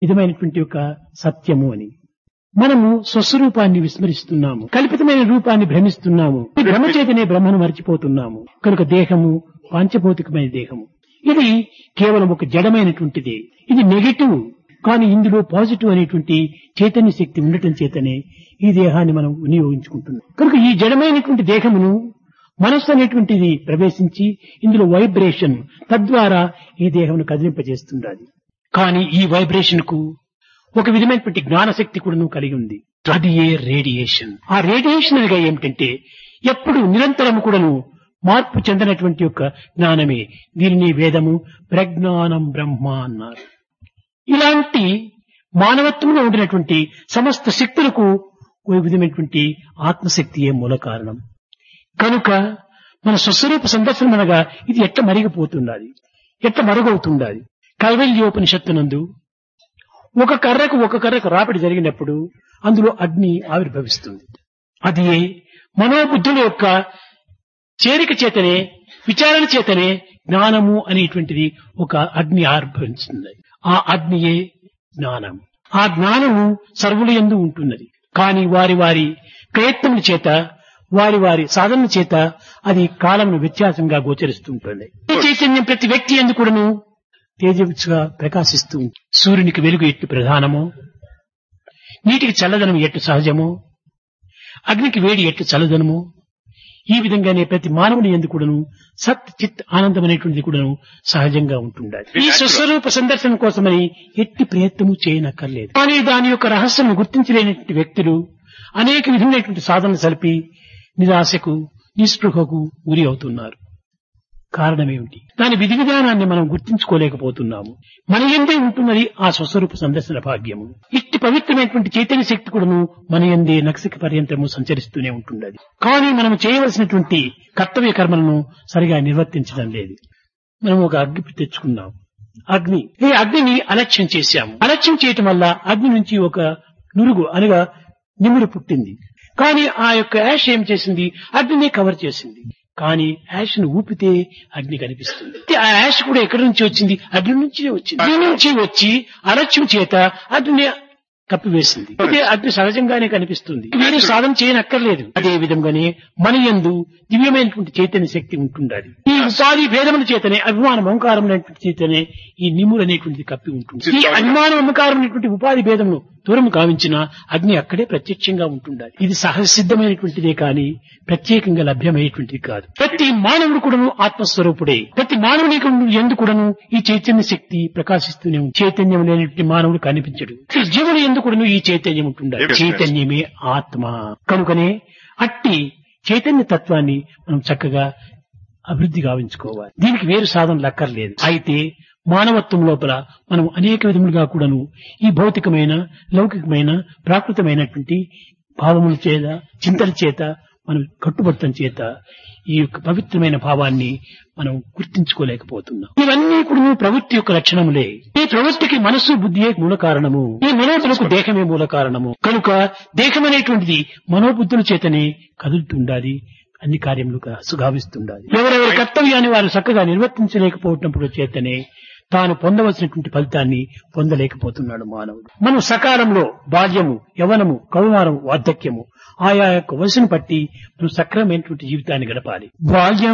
విధమైనటువంటి ఒక సత్యము అని మనము స్వస్వరూపాన్ని విస్మరిస్తున్నాము కల్పితమైన రూపాన్ని భ్రమిస్తున్నాము ఈ భ్రమ చేతనే బ్రహ్మను మర్చిపోతున్నాము కనుక దేహము పాంచభౌతికమైన దేహము ఇది కేవలం ఒక జడమైనటువంటిది ఇది నెగటివ్ కానీ ఇందులో పాజిటివ్ అనేటువంటి చైతన్య శక్తి ఉండటం చేతనే ఈ దేహాన్ని మనం వినియోగించుకుంటున్నాం కనుక ఈ జడమైనటువంటి దేహమును మనస్సు అనేటువంటిది ప్రవేశించి ఇందులో వైబ్రేషన్ తద్వారా ఈ దేహమును కదిలింపజేస్తుండాలి కానీ ఈ వైబ్రేషన్ కు ఒక విధమైనటువంటి జ్ఞానశక్తి కూడా కలిగి ఉంది అది ఏ రేడియేషన్ ఆ రేడియేషన్ అనగా ఏమిటంటే ఎప్పుడు నిరంతరం కూడాను మార్పు చెందినటువంటి యొక్క జ్ఞానమే దీనిని వేదము ప్రజ్ఞానం బ్రహ్మ అన్నారు ఇలాంటి మానవత్వంలో ఉండినటువంటి సమస్త శక్తులకు ఒక విధమైనటువంటి ఆత్మశక్తియే మూల కారణం కనుక మన స్వస్వరూప సందర్శనం అనగా ఇది ఎట్ట మరిగిపోతున్నది ఎట్ట మరుగవుతుండాలి కైవల్యోపనిషత్తునందు ఒక కర్రకు ఒక కర్రకు రాపిడి జరిగినప్పుడు అందులో అగ్ని ఆవిర్భవిస్తుంది అది మనోబుద్ధుల యొక్క చేరిక చేతనే విచారణ చేతనే జ్ఞానము అనేటువంటిది ఒక అగ్ని ఆవిర్భవిస్తుంది ఆ అగ్నియే జ్ఞానం ఆ జ్ఞానము సర్వుల ఎందు ఉంటున్నది కానీ వారి వారి ప్రయత్నముల చేత వారి వారి సాధన చేత అది కాలమును వ్యత్యాసంగా గోచరిస్తుంటుంది ఈ చైతన్యం ప్రతి వ్యక్తి ఎందు కూడాను తేజస్సుగా ప్రకాశిస్తూ ఉంటుంది. సూర్యునికి వెలుగు ఎట్టు ప్రధానమో నీటికి చల్లదనం ఎట్టు సహజమో అగ్నికి వేడి ఎట్టు చల్లదనమో ఈ విధంగానే ప్రతి మానవుని ఎందు కూడాను సత్ చిత్ ఆనందం అనేటువంటిది కూడాను సహజంగా ఉంటుండాలి ఈ స్వస్వరూప సందర్శనం కోసమని ఎట్టి ప్రయత్నము చేయనక్కర్లేదు కానీ దాని యొక్క రహస్యం గుర్తించలేనటువంటి వ్యక్తులు అనేక విధమైనటువంటి సాధనలు సలిపి నిరాశకు నిస్పృహకు గురి అవుతున్నారు కారణమేమిటి దాని విధి విధానాన్ని మనం గుర్తించుకోలేకపోతున్నాము మన ఎందే ఉంటున్నది ఆ స్వస్వరూప సందర్శన భాగ్యము ఇట్టి పవిత్రమైనటువంటి చైతన్య శక్తి కూడాను మన ఎందే నక్షక పర్యంతము సంచరిస్తూనే ఉంటున్నది కానీ మనం చేయవలసినటువంటి కర్తవ్య కర్మలను సరిగా నిర్వర్తించడం లేదు మనం ఒక అగ్గి తెచ్చుకున్నాం అగ్ని ఈ అగ్నిని అలక్ష్యం చేశాము అలక్ష్యం చేయటం వల్ల అగ్ని నుంచి ఒక నురుగు అనగా నిమురు పుట్టింది కానీ ఆ యొక్క యాష్ ఏం చేసింది అగ్నిని కవర్ చేసింది కానీ యాష్ ను ఊపితే అగ్ని కనిపిస్తుంది ఆ యాష్ కూడా ఎక్కడి నుంచి వచ్చింది అగ్ని నుంచే వచ్చింది అగ్ని నుంచి వచ్చి అలక్ష్యం చేత అగ్ని కప్పివేసింది అయితే అగ్ని సహజంగానే కనిపిస్తుంది మీరు సాధన చేయనక్కర్లేదు అదే విధంగానే మన యందు దివ్యమైనటువంటి చైతన్య శక్తి ఉంటుండాలి ఈ ఉపాధి భేదముల చేతనే అభిమానం ఓంకారం అనేటువంటి చేతనే ఈ నిమురు అనేటువంటిది కప్పి ఉంటుంది ఈ అభిమానం అమ్మకారం అనేటువంటి ఉపాధి భేదమును దూరం కావించిన అగ్ని అక్కడే ప్రత్యక్షంగా ఉంటుండాలి ఇది సహజ సిద్ధమైనటువంటిదే కానీ ప్రత్యేకంగా లభ్యమయ్యేటువంటిది కాదు ప్రతి మానవుడు కూడాను ఆత్మస్వరూపుడే ప్రతి మానవునికి ఎందు కూడాను ఈ చైతన్య శక్తి ప్రకాశిస్తూనే ఉంది చైతన్యం లేనటువంటి మానవుడు కనిపించడు ఈ జీవుడు ఎందు కూడాను ఈ చైతన్యం ఉంటుండాలి Yes, yes. చైతన్యమే ఆత్మ కనుకనే అట్టి చైతన్య తత్వాన్ని మనం చక్కగా అభివృద్ధి గావించుకోవాలి దీనికి వేరు సాధనలు అక్కర్లేదు అయితే మానవత్వం లోపల మనం అనేక విధములుగా కూడాను ఈ భౌతికమైన లౌకికమైన ప్రాకృతమైనటువంటి భావముల చేత చింతల చేత మనం కట్టుబడటం చేత ఈ యొక్క పవిత్రమైన భావాన్ని మనం గుర్తించుకోలేకపోతున్నాం ఇవన్నీ కూడా ప్రవృత్తి యొక్క లక్షణములే ఈ ప్రవృత్తికి మనస్సు బుద్ధియే మూల కారణము ఈ మనోబులకు దేహమే మూల కారణము కనుక దేహం అనేటువంటిది మనోబుద్ధుల చేతనే కదులుతుండాలి అన్ని కార్యములుగా సుగావిస్తుండాలి ఎవరెవరి కర్తవ్యాన్ని వారు చక్కగా నిర్వర్తించలేకపోవటప్పుడు చేతనే తాను పొందవలసినటువంటి ఫలితాన్ని పొందలేకపోతున్నాడు మానవుడు మనం సకాలంలో బాల్యము యవనము కౌమారం వార్ధక్యము ఆయా యొక్క వయసును బట్టి మనం సక్రమైనటువంటి జీవితాన్ని గడపాలి బాల్యం